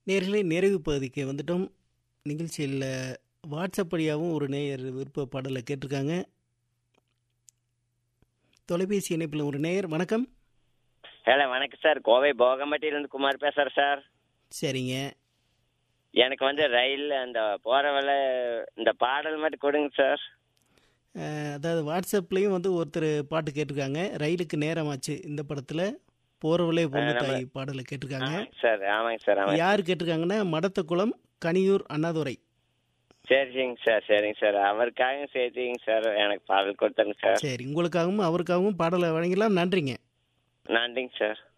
நேர்களே நிறைவு பகுதிக்கு வந்துட்டோம் நிகழ்ச்சியில் வாட்ஸ்அப் வழியாகவும் ஒரு நேயர் விருப்ப பாடலை கேட்டிருக்காங்க தொலைபேசி இணைப்பில் ஒரு நேயர் வணக்கம் ஹலோ வணக்கம் சார் கோவை போகம்பட்டியிலேருந்து குமார் பேசுகிறேன் சார் சரிங்க எனக்கு வந்து ரயில் அந்த போகிற வேலை இந்த பாடல் மட்டும் கொடுங்க சார் அஹ், அதாவது வாட்ஸ்அப்லேயும் வந்து ஒருத்தர் பாட்டு கேட்டிருக்காங்க ரயிலுக்கு நேரமாச்சு இந்த படத்தில் போகிறவளே பொண்ணு தாய் பாடலை கேட்டிருக்காங்க ஆமாங்க சார் ஆமாங்க சார் ஆமாங்க யார் கேட்டிருக்காங்கன்னா மடத்தக்குளம் கனியூர் அண்ணாதுரை சரிங்க சார் சரிங்க சார் அவருக்காகவும் சேர்த்துங்க சார் எனக்கு பாடல் கொடுத்துருங்க சார் சரி உங்களுக்காகவும் அவருக்காகவும் பாடலை வழங்கலாம் நன்றிங்க நன்றிங்க சார்